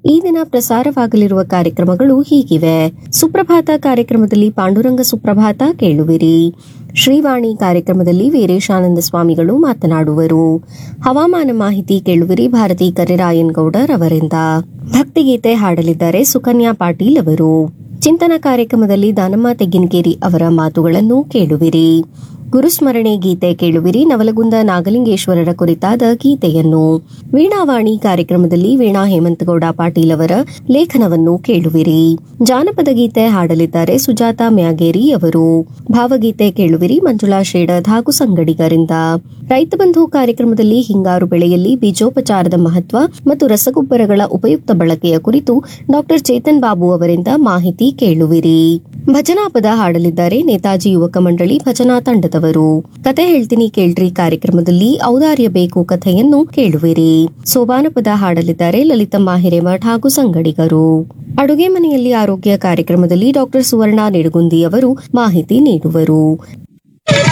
ಈ ದಿನ ಪ್ರಸಾರವಾಗಲಿರುವ ಕಾರ್ಯಕ್ರಮಗಳು ಹೀಗಿವೆ ಸುಪ್ರಭಾತ ಕಾರ್ಯಕ್ರಮದಲ್ಲಿ ಪಾಂಡುರಂಗ ಸುಪ್ರಭಾತ ಕೇಳುವಿರಿ ಶ್ರೀವಾಣಿ ಕಾರ್ಯಕ್ರಮದಲ್ಲಿ ವೀರೇಶಾನಂದ ಸ್ವಾಮಿಗಳು ಮಾತನಾಡುವರು ಹವಾಮಾನ ಮಾಹಿತಿ ಕೇಳುವಿರಿ ಭಾರತಿ ಕರಿರಾಯನ್ ಗೌಡರ್ ಅವರಿಂದ ಭಕ್ತಿಗೀತೆ ಹಾಡಲಿದ್ದಾರೆ ಸುಕನ್ಯಾ ಪಾಟೀಲ್ ಅವರು ಚಿಂತನ ಕಾರ್ಯಕ್ರಮದಲ್ಲಿ ದಾನಮ್ಮ ತೆಗ್ಗಿನಕೇರಿ ಅವರ ಮಾತುಗಳನ್ನು ಕೇಳುವಿರಿ ಗುರುಸ್ಮರಣೆ ಗೀತೆ ಕೇಳುವಿರಿ ನವಲಗುಂದ ನಾಗಲಿಂಗೇಶ್ವರರ ಕುರಿತಾದ ಗೀತೆಯನ್ನು ವೀಣಾವಾಣಿ ಕಾರ್ಯಕ್ರಮದಲ್ಲಿ ವೀಣಾ ಹೇಮಂತಗೌಡ ಪಾಟೀಲ್ ಅವರ ಲೇಖನವನ್ನು ಕೇಳುವಿರಿ ಜಾನಪದ ಗೀತೆ ಹಾಡಲಿದ್ದಾರೆ ಸುಜಾತ ಮ್ಯಾಗೇರಿ ಅವರು ಭಾವಗೀತೆ ಕೇಳುವಿರಿ ಮಂಜುಳಾ ಶೇಡದ್ ಹಾಗೂ ಸಂಗಡಿಗರಿಂದ ರೈತ ಬಂಧು ಕಾರ್ಯಕ್ರಮದಲ್ಲಿ ಹಿಂಗಾರು ಬೆಳೆಯಲ್ಲಿ ಬೀಜೋಪಚಾರದ ಮಹತ್ವ ಮತ್ತು ರಸಗೊಬ್ಬರಗಳ ಉಪಯುಕ್ತ ಬಳಕೆಯ ಕುರಿತು ಡಾಕ್ಟರ್ ಚೇತನ್ ಬಾಬು ಅವರಿಂದ ಮಾಹಿತಿ ಕೇಳುವಿರಿ ಭಜನಾ ಪದ ಹಾಡಲಿದ್ದಾರೆ ನೇತಾಜಿ ಯುವಕ ಮಂಡಳಿ ಭಜನಾ ತಂಡದವರು ಕತೆ ಹೇಳ್ತೀನಿ ಕೇಳ್ರಿ ಕಾರ್ಯಕ್ರಮದಲ್ಲಿ ಔದಾರ್ಯ ಬೇಕು ಕಥೆಯನ್ನು ಕೇಳುವಿರಿ ಸೋಬಾನ ಪದ ಹಾಡಲಿದ್ದಾರೆ ಲಲಿತಮ್ಮ ಹಿರೇಮಠ್ ಹಾಗೂ ಸಂಗಡಿಗರು ಅಡುಗೆ ಮನೆಯಲ್ಲಿ ಆರೋಗ್ಯ ಕಾರ್ಯಕ್ರಮದಲ್ಲಿ ಡಾಕ್ಟರ್ ಸುವರ್ಣ ನಿಡುಗುಂದಿ ಅವರು ಮಾಹಿತಿ ನೀಡುವರು